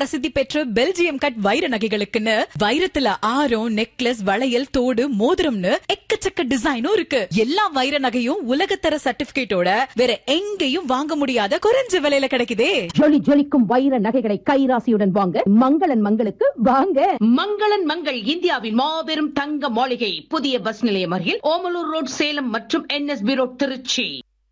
பிரசித்தி பெற்ற Belgium cut வைர நகைகளுக்குன்னு வைரத்துல ஆரம் நெக்லஸ் வளையல் தோடு மோதிரம்னு எக்கச்சக்க டிசைனும் இருக்கு எல்லா வைர நகையும் உலகத்தர சர்டிபிகேட்டோட வேற எங்கேயும் வாங்க முடியாத குறைஞ்ச விலையில கிடைக்குதே ஜொலி ஜொலிக்கும் வைர நகைகளை கைராசியுடன் வாங்க மங்களன் மங்களுக்கு வாங்க மங்களன் மங்கள் இந்தியாவின் மாபெரும் தங்க மாளிகை புதிய பஸ் நிலையம் அருகில் ஓமலூர் ரோட் சேலம் மற்றும் NSB road Trichy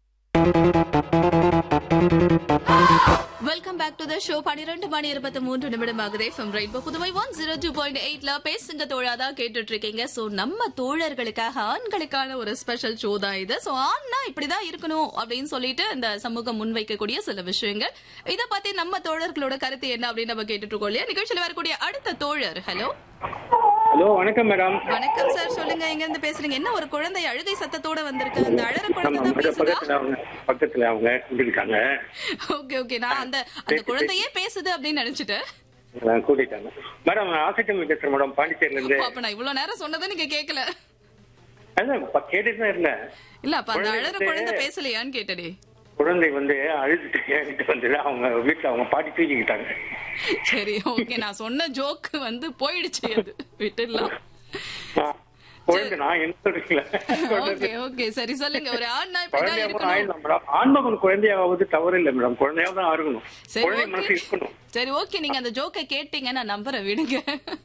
welcome back to the show பன்னிரெண்டு மணி இருபத்தி மூன்று நிமிடம் ஆகுதே from Rainbow Puduvai one zero two point எயிட்ல பேசுங்க தோழாதான் கேட்டுட்டு இருக்கீங்க சோ நம்ம தோழர்களுக்காக ஆண்களுக்கான ஒரு ஸ்பெஷல் ஷோ தான் இது சோ ஆண்னா இப்படிதான் இருக்கணும் அப்படின்னு சொல்லிட்டு இந்த சமூகம் முன்வைக்கக்கூடிய சில விஷயங்கள் இத பத்தி நம்ம தோழர்களோட கருத்து என்ன அப்படின்னு நம்ம கேட்டுட்டு இருக்கோம் இல்லையா நிகழ்ச்சியில் வரக்கூடிய அடுத்த தோழர் ஹலோ ஹலோ வணக்கம் மேடம் வணக்கம் சார் சொல்லுங்க எங்க இருந்து பேசுறீங்க என்ன ஒரு குழந்தை அழுகை சத்தத்தோட வந்திருக்கு அந்த அழற குழந்தை ஆமா தான் மேடம் பேசுதா பக்கத்துல அவங்க பக்கத்துல அவங்க இருக்காங்க ஓகே ஓகே நான் அந்த அந்த குழந்தையே பேசுது அப்படின்னு நினைச்சிட்டேன் அஹ் கூட்டிட்டாங்க மேடம் ஆசைக்கம் பேசுறேன் மேடம் பாண்டிச்சேரில இருந்து அப்ப நான் இவ்வளவு நேரம் சொன்னதை நீங்க கேக்கல அதான் இப்ப கேட்டுட்டு தான் இருந்தேன் இல்ல அப்ப அந்த குழந்தை அழற வந்து- குழந்தை பேசலையான்னு கேட்டடே குழந்தை வந்து அழுதுட்டு என்கிட்ட வந்தது அவங்க வீட்டுல அவங்க பாட்டி தூக்கிக்கிட்டாங்க சரி ஓகே நான் சொன்ன ஜோக் வந்து போயிடுச்சு அது விட்டுடலாம் ஆஹ் குழந்தை நான் என்ன சொல்றீங்களா ஓகே ஓகே சரி சொல்லுங்க ஒரு ஆண்னா இப்படிதான் குழந்தையாவது இருக்கணும் ஆயிடலாம் மேடம் ஆண்மகன் குழந்தையாவது தவறு இல்லை மேடம் குழந்தையாவது தான் இருக்கணும் சரி குழந்தை மனசு ஓகே இருக்கணும் சரி ஓகே நீங்க அந்த ஜோக்கை கேட்டீங்க நான் நம்புறேன் விடுங்க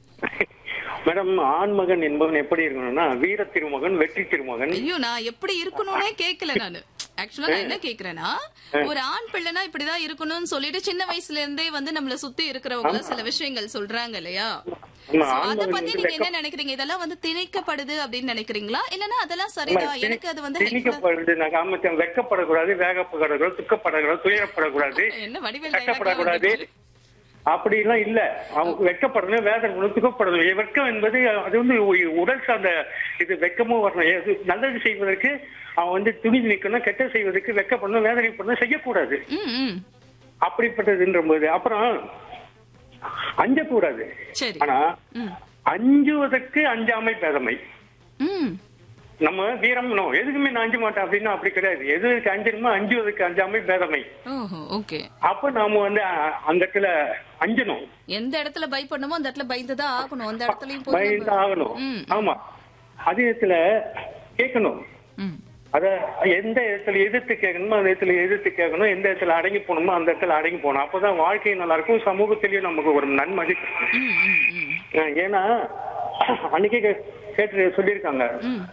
மேடம் ஆண்மகன் என்பவன் எப்படி இருக்கணும்னா வீர திருமகன் வெற்றி திருமகன் ஐயோ நான் எப்படி இருக்கணும்னே கேக்கல நானு ஆக்சுவலா நான் என்ன கேக்குறேன்னா ஒரு ஆண் பிள்ளைனா இப்படிதான் இருக்கணும்னு சொல்லிட்டு சின்ன வயசுல இருந்தே வந்து நம்மள சுத்தி இருக்கிறவங்க சில விஷயங்கள் சொல்றாங்க இல்லையா ஆமா, So, அத ஆண்மகன் பத்தி வந்து நீங்க என்ன வெட்கம். நினைக்கிறீங்க இதெல்லாம் வந்து திணிக்கப்படுது அப்படின்னு நினைக்கிறீங்களா இல்லனா அதெல்லாம் சரிதான் எனக்கு அது வந்து helpful-ஆ- திணிக்கப்படுது நான் காமிச்சேன் வெக்கப்படக்கூடாது வேகப்படக்கூடாது துக்கப்படக்கூடாது துயரப்படக்கூடாது என்ன வடிவேல் கஷ்டப்படக்கூடாது dialogue-ஆ வந்துச்சு? அப்படி எல்லாம் இல்ல அவங்க வெக்கப்படணும் வேதனை துக்கப்படணும் வெட்கம் என்பது அது வந்து உ- உடல் சார்ந்த இது வெக்கமும் வரணும் எது நல்லது செய்வதற்கு அவன் வந்து துணிந்து நிக்கணும் கெட்டது செய்வதற்கு வெக்கப்படணும் வேதனைப்படணும் செய்யக்கூடாது ம், ம். அப்படிப்பட்டதுன்ற போது அப்புறம் அஞ்சக்கூடாது சரி ஆனா ம். அஞ்சுவதற்கு அஞ்சாமை பேதமை ம். நம்ம வீரம் நோ எதுக்குமே நான் அஞ்ச மாட்டேன் அப்படின்னா அப்படி கிடையாது எதுக்கு அஞ்சணுமோ அஞ்சுவதற்கு அஞ்சாமை பேதமை ஓஹோ ஓகே அப்ப நாம வந்து அ- அந்த இடத்துல அஞ்சணும் எந்த இடத்துல பயப்படணுமோ அந்த இடத்துல பயந்துதான் ஆகணும் அந்த இடத்துலயும் போய் பயந்து நம்ம- ஆகணும் ம். ஆமா அதே இடத்துல கேட்கணும் ம். அத எந்த இடத்துல எதிர்த்து கேட்கணுமோ அந்த இடத்துல எதிர்த்து கேட்கணும் எந்த இடத்துல அடங்கி போகணுமோ அந்த இடத்துல அடங்கி போகணும் அப்பதான் வாழ்க்கை நல்லா இருக்கும் சமூகத்திலயும் நமக்கு ஒரு நன்மதி ம், ம், ம். அஹ் ஏன்னா அன்னைக்கே கே- கேட்டு சொல்லியிருக்காங்க ம்.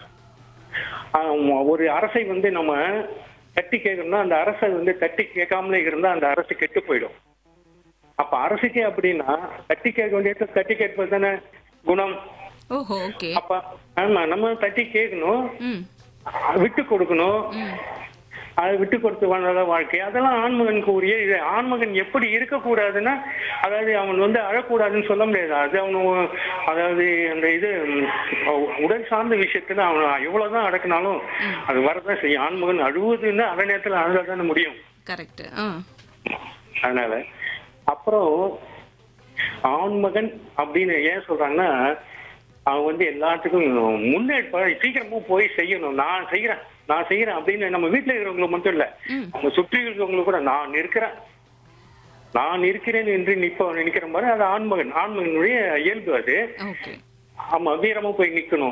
ஆஹ் ஒரு அரசை வந்து நம்ம தட்டி கேட்கணும்னா அந்த அரசை வந்து தட்டி கேட்காமலே இருந்தா அந்த அரசு கெட்டு போயிடும் அப்ப அரசுக்கே அப்படின்னா தட்டி கேட்க வேண்டிய இடத்துல தட்டி கேட்பது தானே குணம் ஓஹோ ஓகே அப்ப ஆமா நம்ம தட்டி கேட்கணும் ம் விட்டு கொடுக்கணும் ம். அது விட்டு கொடுத்து வாழ்றத வாழ்க்கை அதெல்லாம் ஆண்மகனுக்கு உரிய இது ஆண்மகன் எப்படி இருக்கக்கூடாதுன்னா அதாவது அவன் வந்து அழக்கூடாதுன்னு சொல்ல முடியாது அது அவனு அதாவது அந்த இது ம், உடல் சார்ந்த விஷயத்துல அவன் எவ்வளவுதான் அடக்குனாலும் அது வரதான் செய்யும் ஆண்மகன் அழுவதுன்னா அந்த நேரத்துல அழுதாதானே முடியும் கரெக்ட் அதனால அப்புறம் ஆண்மகன் அப்படின்னு ஏன் சொல்றாங்கன்னா அவன் வந்து எல்லாத்துக்கும் முன்னேற்ப சீக்கிரமா போய் செய்யணும் நான் செய்யறேன் நான் செய்யறேன் அப்படின்னு நம்ம வீட்டுல இருக்கிறவங்களுக்கு மட்டும் இல்ல ம். அவங்க சுற்றி இருக்கிறவங்களுக்கு கூட நான் இருக்கிறேன் நான் இருக்கிறேன் என்று நிப்ப நினைக்கிற மாதிரி அது ஆண்மகன் ஆண்மகனுடைய இயல்பு அது ஓகே ஆமா வீரமா போய் நிக்கணும்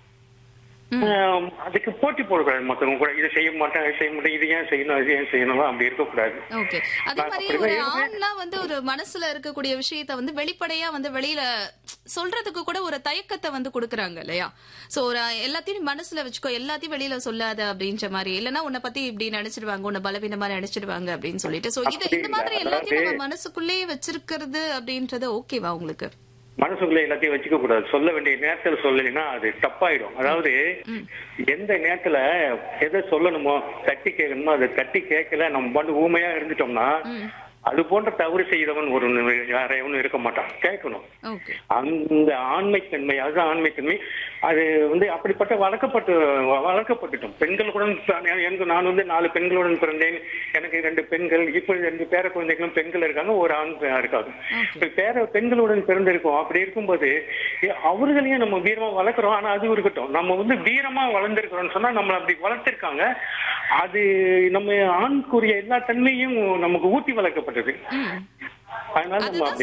ஆம், அதுக்கு போட்டி போடக்கூடாது மத்தவங்க கூட இதை செய்ய மாட்டேன் அதை செய்ய மாட்டேன் இது ஏன் செய்யணும் அது ஏன் செய்யணும் அப்படி இருக்கக்கூடாது ஓகே அதே நான் மாதிரி அப்படிதான் ஒரு இருக்கேன். ஆண்னா வந்து ஒரு மனசுல இருக்கக்கூடிய விஷயத்த வந்து வெளிப்படையா வந்து வெளியில சொல்றதுக்கு கூட ஒரு தயக்கத்தை வந்து கொடுக்கறாங்க இல்லையா சோ ஒரு எல்லாத்தையும் நீ மனசுல வச்சுக்கோ எல்லாத்தையும் வெளியில சொல்லாத அப்படின்ற மாதிரி இல்லனா உன்னை பத்தி இப்படி நினைச்சிடுவாங்க உன்னை பலவீனமா நினைச்சிடுவாங்க அப்படின்னு சொல்லிட்டு சோ இது இந்த மாதிரி எல்லாத்தையும் நம்ம மனசுக்குள்ளேயே வச்சிருக்கிறது அப்படின்றது ஓகேவா உங்களுக்கு மனசுக்குள்ள எல்லாத்தையும் வச்சுக்க கூடாது சொல்ல வேண்டிய நேரத்துல சொல்லலைன்னா அது தப்பாயிடும் அதாவது எந்த நேரத்துல எதை சொல்லணுமோ தட்டி கேட்கணுமோ அதை தட்டி கேட்கல நம்ம பாட்டு ஊமையா இருந்துட்டோம்னா அது போன்ற தவறு செய்தவன் ஒரு யாரையும் இருக்க மாட்டான் கேட்கணும் ஓகே அந்த ஆண்மைத்தன்மை அதுதான் ஆண்மைத்தன்மை அது வந்து அப்படிப்பட்ட வளர்க்கப்பட்டு வளர்க்கப்பட்டுட்டோம் பெண்கள் கூட எனக்கு நான் வந்து நாலு பெண்களுடன் பிறந்தேன் எனக்கு ரெண்டு பெண்கள் இப்ப ரெண்டு பேர குழந்தைகளும் பெண்கள் இருக்காங்க ஒரு ஆண் இருக்காங்க இப்ப பேர பெண்களுடன் பிறந்திருக்கோம் அப்படி இருக்கும்போது எ- அவர்களையும் நம்ம வீரமா வளர்க்குறோம் ஆனா அது இருக்கட்டும் நம்ம வந்து வீரமா வளர்ந்துருக்கிறோம்னு சொன்னா நம்மள அப்படி வளர்த்திருக்காங்க அது நம்ம ஆண்குரிய எல்லா தன்மையும் நமக்கு ஊட்டி வளர்க்கப்பட்டது அதனால நம்ம அதுதான் அப்படி